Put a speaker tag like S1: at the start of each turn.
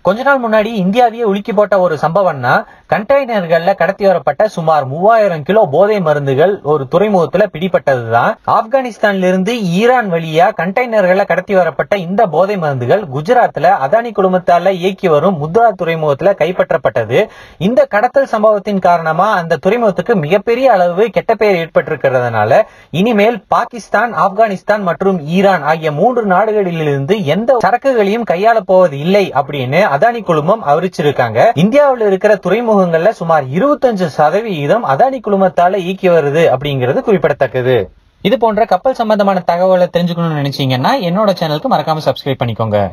S1: கொஞ்ச நாள் முன்னாடி இந்தியாவையே உலுக்கி போட்ட ஒரு சம்பவம்னா கண்டெய்னர்கள்ல கடத்தி வரப்பட்ட சுமார் மூவாயிரம் கிலோ போதை மருந்துகள் ஒரு துறைமுகத்துல பிடிபட்டதுதான் ஆப்கானிஸ்தான்ல இருந்து ஈரான் வழியா கண்டெய்னர்கள்ல கடத்தி வரப்பட்ட இந்த போதை மருந்துகள் குஜராத்ல அதானி குழுமத்தால இயக்கி வரும் முத்ரா துறைமுகத்துல கைப்பற்றப்பட்டது இந்த கடத்தல் சம்பவத்தின் காரணமா அந்த துறைமுகத்துக்கு மிகப்பெரிய அளவு கெட்ட பெயர் ஏற்பட்டிருக்கிறதுனால இனிமேல் பாகிஸ்தான் ஆப்கானிஸ்தான் மற்றும் ஈரான் ஆகிய மூன்று நாடுகளிலிருந்து எந்த சரக்குகளையும் கையாள போவது இல்லை அப்படின்னு அதானி குழுமம் அறிவிச்சிருக்காங்க இந்தியாவில் இருக்கிற துறைமுகங்கள்ல சுமார் இருபத்தஞ்சு சதவிகிதம் அதானி குழுமத்தால இயக்கி வருது அப்படிங்கிறது குறிப்பிடத்தக்கது இது போன்ற கப்பல் சம்பந்தமான தகவலை தெரிஞ்சுக்கணும்னு நினைச்சீங்கன்னா என்னோட சேனலுக்கு மறக்காம சப்ஸ்கிரைப் பண்ணிக்கோங்க